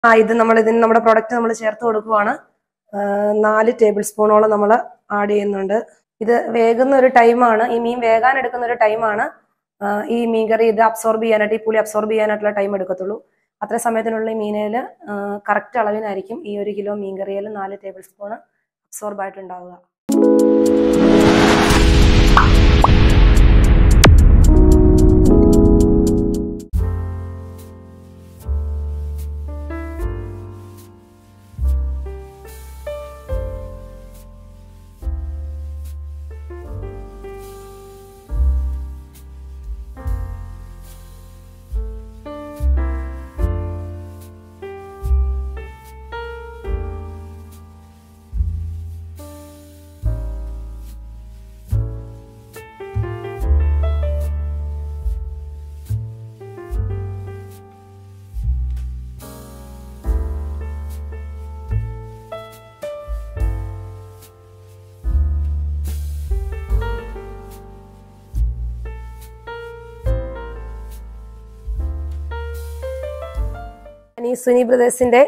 ആ ഇത് നമ്മൾ ഇതിന് നമ്മുടെ പ്രൊഡക്റ്റ് നമ്മൾ ചേർത്ത് കൊടുക്കുവാണ് ആ, നാല് ടേബിൾ സ്പൂണോളം നമ്മൾ ആഡ് ചെയ്യുന്നുണ്ട് ഇത് വേകുന്ന ഒരു ടൈമാണ് ഈ മീൻ വേകാൻ എടുക്കുന്ന ഒരു ടൈമാണ് ഈ മീൻ കറി ഇത് അബ്സോർബ് ചെയ്യാനായിട്ട് ഈ പുളി അബ്സോർബ് ചെയ്യാനായിട്ടുള്ള ടൈം എടുക്കത്തുള്ളൂ അത്ര സമയത്തിനുള്ള ഈ മീനയിൽ കറക്റ്റ് അളവിനായിരിക്കും ഈ ഒരു കിലോ മീൻ കറിയിൽ നാല് ടേബിൾ സ്പൂൺ അബ്സോർബ് ആയിട്ടുണ്ടാവുക ഈ സുനി ബ്രദേഴ്സിന്റെ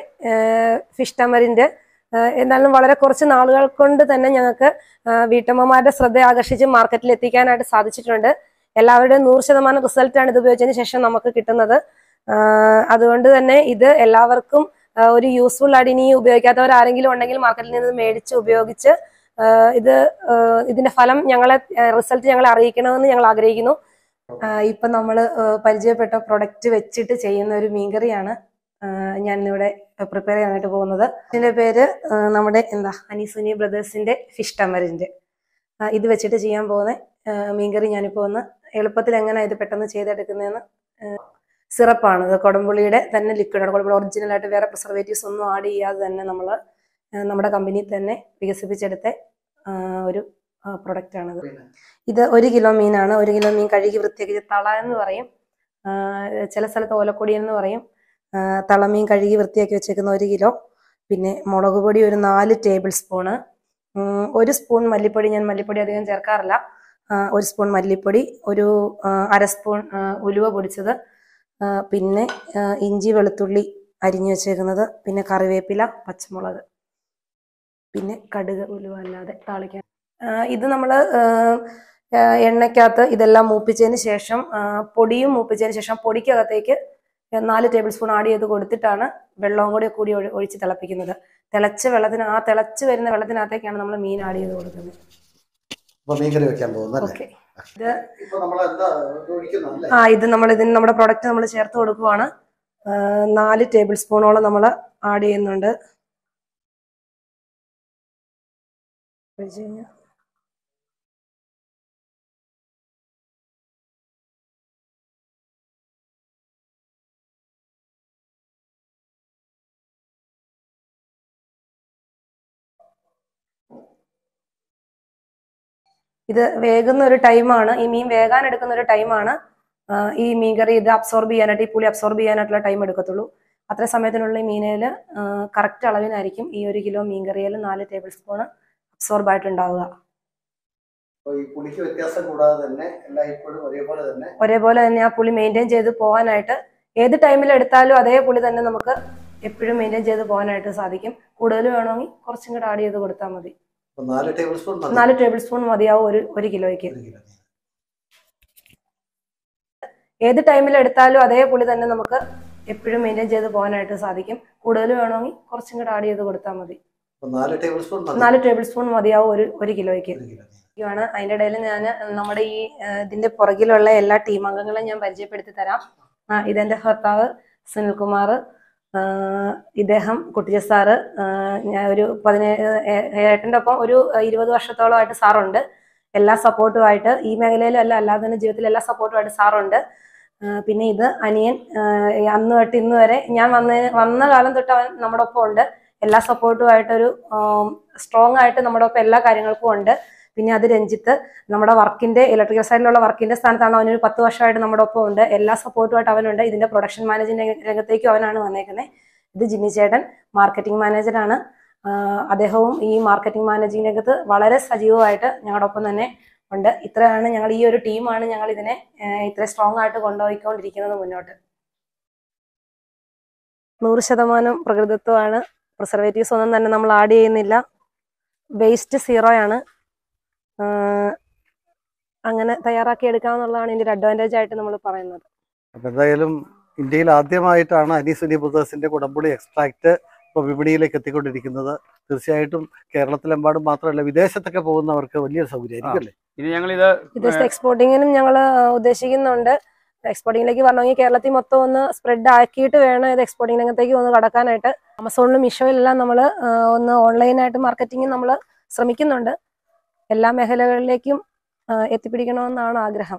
ഫിഷ് ടമറിന്റെ എന്നാലും വളരെ കുറച്ച് നാളുകൾ കൊണ്ട് തന്നെ ഞങ്ങൾക്ക് വീട്ടമ്മമാരുടെ ശ്രദ്ധ ആകർഷിച്ച് മാർക്കറ്റിൽ എത്തിക്കാനായിട്ട് സാധിച്ചിട്ടുണ്ട് എല്ലാവരുടെയും നൂറ് ശതമാനം റിസൾട്ടാണ് ഇത് ഉപയോഗിച്ചതിന് ശേഷം നമുക്ക് കിട്ടുന്നത് ആ, അതുകൊണ്ട് തന്നെ ഇത് എല്ലാവർക്കും ആ, ഒരു യൂസ്ഫുൾ ആയിട്ട് ഇനി ഉപയോഗിക്കാത്തവർ ആരെങ്കിലും ഉണ്ടെങ്കിൽ മാർക്കറ്റിൽ നിന്ന് മേടിച്ച് ഉപയോഗിച്ച് ആ, ഇത് ആ, ഇതിന്റെ ഫലം ഞങ്ങളെ റിസൾട്ട് ഞങ്ങളെ അറിയിക്കണമെന്ന് ഞങ്ങൾ ആഗ്രഹിക്കുന്നു ആ, ഇപ്പൊ നമ്മൾ പരിചയപ്പെട്ട പ്രൊഡക്റ്റ് വെച്ചിട്ട് ചെയ്യുന്ന ഒരു മീൻകറിയാണ് ആ, ഞാൻ ഇന്നിവിടെ പ്രിപ്പയർ ചെയ്യാനായിട്ട് പോകുന്നത് ഇതിന്റെ പേര് ആ, നമ്മുടെ എന്താ അനീസുനി ബ്രദേഴ്സിന്റെ ഫിഷ് ടമറിന്റെ ആ, ഇത് വെച്ചിട്ട് ചെയ്യാൻ പോകുന്ന ആ, മീൻകറി ഞാനിപ്പോൾ ഒന്ന് എളുപ്പത്തിൽ എങ്ങനെ ഇത് പെട്ടെന്ന് ചെയ്തെടുക്കുന്നതെന്ന് സിറപ്പാണ് ഇത് കൊടംപുളിയുടെ തന്നെ ലിക്വിഡാണ് കൊടംപുളി ഒറിജിനൽ ആയിട്ട് വേറെ പ്രിസർവേറ്റീവ്സ് ഒന്നും ആഡ് ചെയ്യാതെ തന്നെ നമ്മൾ നമ്മുടെ കമ്പനിയിൽ തന്നെ വികസിപ്പിച്ചെടുത്ത ആ, ഒരു പ്രൊഡക്റ്റ് ആണിത് ഇത് ഒരു കിലോ മീനാണ് ഒരു കിലോ മീൻ കഴുകി വൃത്തിയാക്കി തള എന്ന് പറയും ആ, ചില സ്ഥലത്ത് ഓലക്കൊടി എന്ന് പറയും ആ, തളമീൻ കഴുകി വൃത്തിയാക്കി വെച്ചേക്കുന്ന ഒരു കിലോ പിന്നെ മുളക് പൊടി ഒരു നാല് ടേബിൾ സ്പൂണ് ഉം, ഒരു സ്പൂൺ മല്ലിപ്പൊടി ഞാൻ മല്ലിപ്പൊടി അധികം ചേർക്കാറില്ല ആ, ഒരു സ്പൂൺ മല്ലിപ്പൊടി ഒരു ആ, അര സ്പൂൺ ആ, ഉലുവ പൊടിച്ചത് ആ, പിന്നെ ആ, ഇഞ്ചി വെളുത്തുള്ളി അരിഞ്ഞു വെച്ചേക്കുന്നത് പിന്നെ കറിവേപ്പില പച്ചമുളക് പിന്നെ കടുക് ഉലുവ അല്ലാതെ താളിക്കാൻ ആ, ഇത് നമ്മൾ എണ്ണയ്ക്കകത്ത് ഇതെല്ലാം മൂപ്പിച്ചതിന് ശേഷം ആ, പൊടിയും മൂപ്പിച്ചതിന് ശേഷം പൊടിക്കകത്തേക്ക് നാല് ടേബിൾ സ്പൂൺ ആഡ് ചെയ്ത് കൊടുത്തിട്ടാണ് വെള്ളവും കൂടി കൂടി ഒഴി- ഒഴിച്ച് തിളപ്പിക്കുന്നത് തിളച്ച വെള്ളത്തിന് ആ തിളച്ച് വരുന്ന വെള്ളത്തിനകത്തേക്കാണ് നമ്മൾ മീൻ ആഡ് ചെയ്ത് കൊടുക്കുന്നത് അപ്പൊ മീൻകറി വെക്കാൻ പോകുന്നല്ലേ ഓക്കെ ഇത് ഇപ്പൊ നമ്മൾ എന്താ ഇത് ഒഴിക്കുന്നതല്ലേ ആ ഇത് നമ്മൾ ഇതിന് നമ്മുടെ പ്രൊഡക്റ്റ് നമ്മൾ ചേർത്ത് കൊടുക്കുവാണ് ആ, നാല് ടേബിൾ സ്പൂണോളം നമ്മൾ ആഡ് ചെയ്യുന്നുണ്ട് ഒഴിച്ച് കഴിഞ്ഞാ ഇത് വേകുന്ന ഒരു ടൈമാണ് ഈ മീൻ വേകാൻ എടുക്കുന്ന ഒരു ടൈമാണ് ഈ മീൻ കറി ഇത് അബ്സോർബ് ചെയ്യാനായിട്ട് ഈ പുളി അബ്സോർബ് ചെയ്യാനായിട്ടുള്ള ടൈം എടുക്കത്തുള്ളൂ അത്ര സമയത്തിനുള്ള ഈ മീനയിൽ കറക്റ്റ് അളവിനായിരിക്കും ഈ ഒരു കിലോ മീൻ കറിയിൽ നാല് ടേബിൾ സ്പൂൺ അബ്സോർബ് ആയിട്ടുണ്ടാവുക അപ്പൊ ഈ പുളിക്ക് വ്യത്യാസം കൂടാതെ തന്നെ എല്ലാം ഇപ്പോഴും ഒരേപോലെ തന്നെ ഒരേപോലെ തന്നെ ആ പുളി മെയിൻറ്റെയിൻ ചെയ്ത് പോകാനായിട്ട് ഏത് ടൈമിൽ എടുത്താലും അതേ പുളി തന്നെ നമുക്ക് എപ്പോഴും മെയിൻറ്റെയിൻ ചെയ്ത് പോകാനായിട്ട് സാധിക്കും കൂടുതൽ വേണമെങ്കിൽ കുറച്ചും കൂടെ ആഡ് ചെയ്ത് കൊടുത്താൽ മതി അപ്പൊ നാല് ടേബിൾ സ്പൂൺ മതി. നാല് ടേബിൾ സ്പൂൺ മതിയാവും ഒരു ഒരു കിലോയ്ക്ക് ഒരു കിലോ. ഏത് ടൈമിൽ എടുത്താലും അതേ പുളി തന്നെ നമുക്ക് എപ്പോഴും മെയിൻറ്റെയിൻ ചെയ്ത് പോകാനായിട്ട് സാധിക്കും കൂടുതൽ വേണമെങ്കിൽ കുറച്ചും കൂടെ ആഡ് ചെയ്ത് കൊടുത്താൽ മതി അപ്പൊ നാല് ടേബിൾ സ്പൂൺ മതി. നാല് ടേബിൾ സ്പൂൺ മതിയാവും ഒരു ഒരു കിലോയ്ക്ക് ഒരു കിലോ. ആണ് അതിന്റെ ഇടയിൽ ഞാൻ നമ്മുടെ ഈ ആ, ഇതിന്റെ പുറകിലുള്ള എല്ലാ ടീം അംഗങ്ങളെയും ഞാൻ പരിചയപ്പെടുത്തി തരാം ആ, ഇതെന്റെ ഭർത്താവ് സുനിൽകുമാർ ആ, ഇദ്ദേഹം കുട്ടിജ സാറ് ആ, ഞാൻ ഒരു പതിനേഴ് ഏ- ഏട്ടൻ്റെ ഒപ്പം ഒരു ഇരുപത് വർഷത്തോളമായിട്ട് സാറുണ്ട് എല്ലാ സപ്പോർട്ടുമായിട്ട് ഈ മേഖലയിലല്ല അല്ലാതെ തന്നെ ജീവിതത്തിൽ എല്ലാ സപ്പോർട്ടുമായിട്ട് സാറുണ്ട് ആ, പിന്നെ ഇത് അനിയൻ ആ, അന്ന് തൊട്ട് ഇന്ന് വരെ ഞാൻ വന്ന വന്ന കാലം തൊട്ട് അവൻ നമ്മുടെ ഒപ്പം ഉണ്ട് എല്ലാ സപ്പോർട്ടുമായിട്ടൊരു സ്ട്രോങ് ആയിട്ട് നമ്മുടെ ഒപ്പം എല്ലാ കാര്യങ്ങൾക്കും ഉണ്ട് പിന്നെ അത് രഞ്ജിത്ത് നമ്മുടെ വർക്കിന്റെ ഇലക്ട്രിക്കൽ സൈഡിലുള്ള വർക്കിന്റെ സ്ഥാനത്താണ് അവനൊരു പത്ത് വർഷമായിട്ട് നമ്മുടെ ഒപ്പം ഉണ്ട് എല്ലാ സപ്പോർട്ടുമായിട്ട് അവനുണ്ട് ഇതിന്റെ പ്രൊഡക്ഷൻ മാനേജിംഗ് രംഗത്തേക്കും അവനാണ് വന്നേക്കുന്നത് ഇത് ജിമ്മി ചേട്ടൻ മാർക്കറ്റിംഗ് മാനേജറാണ് ആഹ് അദ്ദേഹവും ഈ മാർക്കറ്റിംഗ് മാനേജിംഗ് രംഗത്ത് വളരെ സജീവമായിട്ട് ഞങ്ങളുടെ ഒപ്പം തന്നെ ഉണ്ട് ഇത്രയാണ് ഞങ്ങൾ ഈ ഒരു ടീമാണ് ഞങ്ങൾ ഇതിനെ ആഹ് ഇത്ര സ്ട്രോങ് ആയിട്ട് കൊണ്ടുപോയിക്കൊണ്ടിരിക്കുന്നത് മുന്നോട്ട് നൂറ് ശതമാനം പ്രകൃതിത്വമാണ് പ്രിസർവേറ്റീവ്സ് ഒന്നും തന്നെ നമ്മൾ ആഡ് ചെയ്യുന്നില്ല വേസ്റ്റ് സീറോ ആണ് ആഹ് അങ്ങനെ തയ്യാറാക്കി എടുക്കാമെന്നുള്ളതാണ് ഇതിന്റെ ഒരു അഡ്വാൻറ്റേജ് ആയിട്ട് നമ്മൾ പറയുന്നത് അപ്പൊ എന്തായാലും ഇന്ത്യയിൽ ആദ്യമായിട്ടാണ് അനീസുനി ബ്രദേഴ്സിന്റെ കുടംപുളി എക്സ്ട്രാക്ട് ഇപ്പോൾ വിപണിയിലേക്ക് എത്തിക്കൊണ്ടിരിക്കുന്നത് തീർച്ചയായിട്ടും കേരളത്തിലെമ്പാടും മാത്രമല്ല വിദേശത്തൊക്കെ പോകുന്നവർക്ക് വലിയൊരു സൗകര്യമായിരിക്കും അല്ലേ ഇത് ഞങ്ങളിത് വിദേശത്ത് എക്സ്പോർട്ടിങ്ങിനും ഞങ്ങൾ ഉദ്ദേശിക്കുന്നുണ്ട് എക്സ്പോർട്ടിങ്ങിലേക്ക് വരണമെങ്കിൽ കേരളത്തിൽ മൊത്തം ഒന്ന് സ്പ്രെഡ് ആക്കിയിട്ട് വേണം ഇത് എക്സ്പോർട്ടിംഗ് രംഗത്തേക്ക് ഒന്ന് കടക്കാനായിട്ട് ആമസോണിലും മിഷോയിലെല്ലാം നമ്മൾ ഒന്ന് ഓൺലൈനായിട്ട് മാർക്കറ്റിംഗ് നമ്മൾ ശ്രമിക്കുന്നുണ്ട് എല്ലാ മേഖലകളിലേക്കും ആ, എത്തിപ്പിടിക്കണമെന്നാണ് ആഗ്രഹം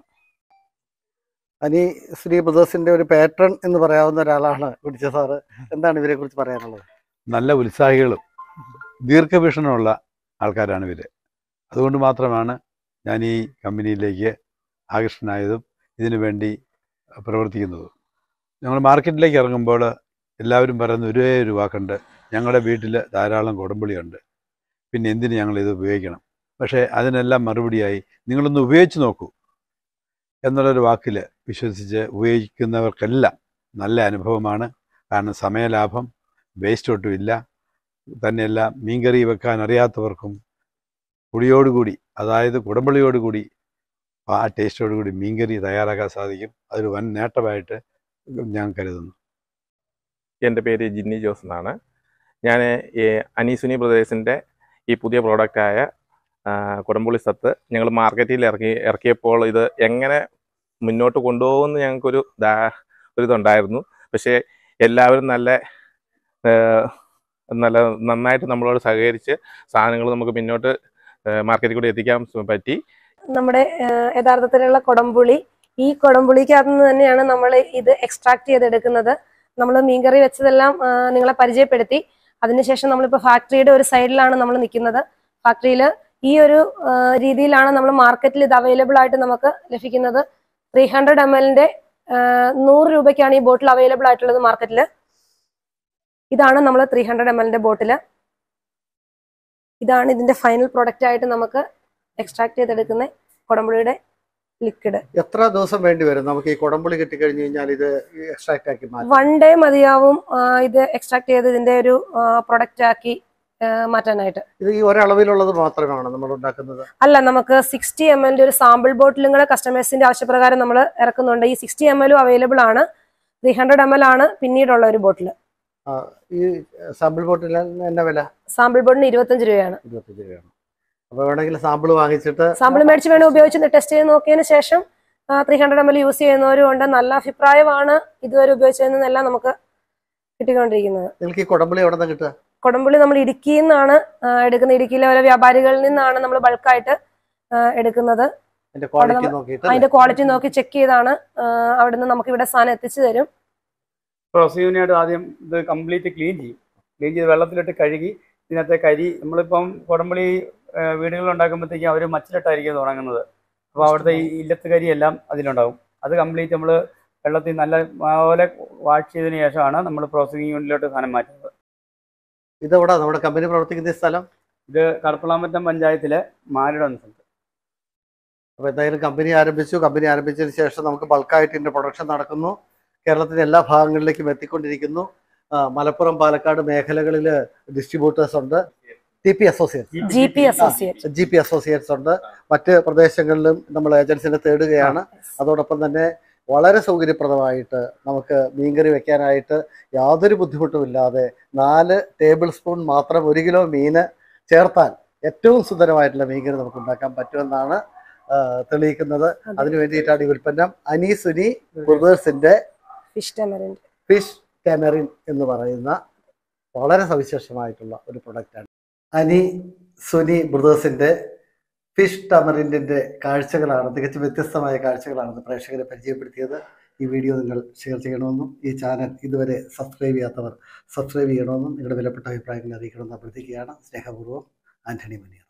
അനി ശ്രീ ബ്രദേഴ്സിന്റെ ഒരു പാറ്റേൺ എന്ന് പറയാവുന്ന ഒരാളാണ് കുടിച്ച സാറ് എന്താണ് ഇവരെ കുറിച്ച് പറയാനുള്ളത് നല്ല ഉത്സാഹികളും ദീർഘവീക്ഷണമുള്ള ആൾക്കാരാണ് ഇവർ അതുകൊണ്ട് മാത്രമാണ് ഞാൻ ഈ കമ്പനിയിലേക്ക് ആകർഷനായതും ഇതിനു വേണ്ടി പ്രവർത്തിക്കുന്നതും ഞങ്ങൾ മാർക്കറ്റിലേക്ക് ഇറങ്ങുമ്പോൾ എല്ലാവരും പറയുന്ന ഒരേ ഒരു വാക്കുണ്ട് ഞങ്ങളുടെ വീട്ടിൽ ധാരാളം കുടംപുളിയുണ്ട് പിന്നെ എന്തിന് ഞങ്ങൾ ഇത് ഉപയോഗിക്കണം പക്ഷേ അതിനെല്ലാം മറുപടിയായി നിങ്ങളൊന്ന് ഉപയോഗിച്ച് നോക്കൂ എന്നുള്ളൊരു വാക്കിൽ വിശ്വസിച്ച് ഉപയോഗിക്കുന്നവർക്കെല്ലാം നല്ല അനുഭവമാണ് കാരണം സമയലാഭം വേസ്റ്റ് ഒട്ടുമില്ല തന്നെയല്ല മീൻകറി വെക്കാൻ അറിയാത്തവർക്കും പുളിയോടുകൂടി അതായത് കുടമ്പളിയോടുകൂടി ആ ടേസ്റ്റോടുകൂടി മീൻകറി തയ്യാറാക്കാൻ സാധിക്കും അതൊരു വൻ നേട്ടമായിട്ട് ഞാൻ കരുതുന്നു എൻ്റെ പേര് ജിന്നി ജോസ് എന്നാണ് ഞാൻ അനീസുനി ബ്രദേഴ്സിൻ്റെ ഈ പുതിയ പ്രോഡക്റ്റായ കുടംപുളി സത്ത് ഞങ്ങൾ മാർക്കറ്റിൽ ഇറക്കി ഇറക്കിയപ്പോൾ ഇത് എങ്ങനെ മുന്നോട്ട് കൊണ്ടുപോകുമെന്ന് ഞങ്ങൾക്കൊരു ദാ ഒരിതുണ്ടായിരുന്നു പക്ഷേ എല്ലാവരും നല്ല ആ, നല്ല നന്നായിട്ട് നമ്മളോട് സഹകരിച്ച് സാധനങ്ങൾ നമുക്ക് മുന്നോട്ട് മാർക്കറ്റിൽ കൂടി എത്തിക്കാൻ പറ്റി നമ്മുടെ ആ, യഥാർത്ഥത്തിലുള്ള കൊടംപുളി ഈ കൊടംപുളിക്കകത്ത് നിന്ന് തന്നെയാണ് നമ്മൾ ഇത് എക്സ്ട്രാക്ട് ചെയ്തെടുക്കുന്നത് നമ്മൾ മീൻകറി വെച്ചതെല്ലാം ആ, നിങ്ങളെ പരിചയപ്പെടുത്തി അതിനുശേഷം നമ്മളിപ്പോൾ ഫാക്ടറിയുടെ ഒരു സൈഡിലാണ് നമ്മൾ നിൽക്കുന്നത് ഫാക്ടറിയിൽ ഈ ഒരു ആ, രീതിയിലാണ് നമ്മൾ മാർക്കറ്റിൽ ഇത് അവൈലബിൾ ആയിട്ട് നമുക്ക് ലഭിക്കുന്നത് ത്രീ ഹൺഡ്രഡ് എം എല്ലിന്റെ നൂറ് രൂപയ്ക്കാണ് ഈ ബോട്ടിൽ അവൈലബിൾ ആയിട്ടുള്ളത് മാർക്കറ്റിൽ ഇതാണ് നമ്മൾ ത്രീ ഹൺഡ്രഡ് എം എല്ലിന്റെ ബോട്ടിൽ ഇതാണ് ഇതിന്റെ ഫൈനൽ പ്രൊഡക്റ്റ് ആയിട്ട് നമുക്ക് എക്സ്ട്രാക്ട് ചെയ്തെടുക്കുന്ന കുടമ്പുളിയുടെ ലിക്വിഡ് എത്ര ദിവസം വേണ്ടി വരും നമുക്ക് ഈ കുടംപുളി കിട്ടിക്കഴിഞ്ഞു കഴിഞ്ഞാൽ ഇത് എക്സ്ട്രാക്ട് ആക്കി മാറ്റാം വൺ ഡേ മതിയാവും ആ, ഇത് എക്സ്ട്രാക്ട് ചെയ്ത് ഇതിന്റെ ഒരു പ്രൊഡക്റ്റ് ആക്കി ആ, മാറ്റാനായിട്ട് ഇത് ഈ ഒരളവിലുള്ളത് മാത്രമാണ് നമ്മൾ ഉണ്ടാക്കുന്നത് അല്ല നമുക്ക് സിക്സ്റ്റി എം എല്ലിന്റെ ഒരു സാമ്പിൾ ബോട്ടിലും കൂടെ കസ്റ്റമേഴ്സിന്റെ ആവശ്യപ്രകാരം നമ്മൾ ഇറക്കുന്നുണ്ട് ഈ സിക്സ്റ്റി എം എല്ലും അവൈലബിൾ ആണ് ത്രീ ഹൺഡ്രഡ് എം എൽ ആണ് പിന്നീടുള്ള ഒരു ബോട്ടിൽ ആ, ഈ സാമ്പിൾ ബോട്ടിൽ എന്നാ വില സാമ്പിൾ ബോട്ടിന് ഇരുപത്തഞ്ച് രൂപയാണ് ഇരുപത്തഞ്ച് രൂപയാണ് അപ്പൊ വേണമെങ്കിൽ സാമ്പിൾ വാങ്ങിച്ചിട്ട് സാമ്പിൾ മേടിച്ച് വേണം ഉപയോഗിച്ച് ടെസ്റ്റ് ചെയ്ത് നോക്കിയതിന് ശേഷം three hundred M L use ചെയ്യുന്നവരും ഉണ്ട് നല്ല അഭിപ്രായമാണ് ഇതുവരെ ഉപയോഗിച്ചതെന്നെല്ലാം നമുക്ക് കിട്ടിക്കൊണ്ടിരിക്കുന്നത് നിങ്ങൾക്ക് ഈ കുടംപുളി എവിടെ നിന്ന് കിട്ടുക കൊടംപുളി നമ്മൾ ഇടുക്കിയിൽ നിന്നാണ് ആ, എടുക്കുന്നത് ഇടുക്കിയിലെ ഓരോ വ്യാപാരികളിൽ നിന്നാണ് നമ്മൾ ബൾക്കായിട്ട് എടുക്കുന്നത് അതിന്റെ ക്വാളിറ്റി നമ്മൾ- നോക്കിയിട്ട് അതിന്റെ ക്വാളിറ്റി നോക്കി ചെക്ക് ചെയ്താണ് ആ, അവിടുന്ന് നമുക്ക് ഇവിടെ സാധനം എത്തിച്ചു തരും പ്രൊസീജിയനായിട്ട് ആദ്യം ഇത് കംപ്ലീറ്റ് ക്ലീൻ ചെയ്യും ക്ലീൻ ചെയ്ത് വെള്ളത്തിലിട്ട് കഴുകി ഇതിനകത്തെ കരി നമ്മളിപ്പം കുടംപുളി വീടുകളിൽ ഉണ്ടാക്കുമ്പോഴത്തേക്കും അവർ മച്ചിലിട്ടായിരിക്കും തുടങ്ങുന്നത് അപ്പോൾ അവിടുത്തെ ഈ ഇല്ലത്ത് കരി എല്ലാം അതിലുണ്ടാവും അത് കംപ്ലീറ്റ് നമ്മൾ വെള്ളത്തിൽ നല്ല പോലെ വാഷ് ചെയ്തതിന് ശേഷമാണ് നമ്മൾ പ്രോസസ്സിംഗ് യൂണിറ്റിലോട്ട് സാധനം മാറ്റുന്നത് ഇതെവിടെ നമ്മുടെ കമ്പനി പ്രവർത്തിക്കുന്ന ഈ സ്ഥലം ഇത് കടപ്പളാമറ്റം പഞ്ചായത്തിലെ മാരിടം എന്ന സ്ഥലത്ത് അപ്പോൾ എന്തായാലും കമ്പനി ആരംഭിച്ചു കമ്പനി ആരംഭിച്ചതിന് ശേഷം നമുക്ക് ബൾക്കായിട്ട് ഇതിന്റെ പ്രൊഡക്ഷൻ നടക്കുന്നു കേരളത്തിന്റെ എല്ലാ ഭാഗങ്ങളിലേക്കും എത്തിക്കൊണ്ടിരിക്കുന്നു ആ, മലപ്പുറം പാലക്കാട് മേഖലകളിൽ ഡിസ്ട്രിബ്യൂട്ടേഴ്സ് ഉണ്ട് T P associates G P associate G P associates ഉണ്ട് മറ്റ് പ്രദേശങ്ങളിലും നമ്മൾ ഏജൻസിനെ തേടുകയാണ് അതോടൊപ്പം തന്നെ വളരെ സൗകര്യപ്രദമായിട്ട് നമുക്ക് മീൻകറി വെക്കാനായിട്ട് യാതൊരു ബുദ്ധിമുട്ടുമില്ലാതെ നാല് ടേബിൾ സ്പൂൺ മാത്രം ഒരു കിലോ മീന് ചേർത്താൽ ഏറ്റവും സുന്ദരമായിട്ടുള്ള മീൻകറി നമുക്ക് ഉണ്ടാക്കാൻ പറ്റുമെന്നാണ് ആ, തെളിയിക്കുന്നത് അതിനു വേണ്ടിയിട്ടാണ് ഈ ഉൽപ്പന്നം അനീസുനി ബ്രദേഴ്സിന്റെ ഫിഷ് ടെമറിന്റെ ഫിഷ് ടെമറിൻ എന്ന് പറയുന്ന വളരെ സവിശേഷമായിട്ടുള്ള ഒരു പ്രൊഡക്റ്റാണ് അനി സുനി ബ്രദേഴ്സിന്റെ ഫിഷ് ടമറിൻ്റെ കാഴ്ചകളാണ് തികച്ചും വ്യത്യസ്തമായ കാഴ്ചകളാണ് പ്രേക്ഷകരെ പരിചയപ്പെടുത്തിയത് ഈ വീഡിയോ നിങ്ങൾ ഷെയർ ചെയ്യണമെന്നും ഈ ചാനൽ ഇതുവരെ സബ്സ്ക്രൈബ് ചെയ്യാത്തവർ സബ്സ്ക്രൈബ് ചെയ്യണമെന്നും നിങ്ങളുടെ വിലപ്പെട്ട അഭിപ്രായങ്ങൾ അറിയിക്കണമെന്ന് അഭ്യർത്ഥിക്കുകയാണ് സ്നേഹപൂർവ്വം ആന്റണി മുനിയ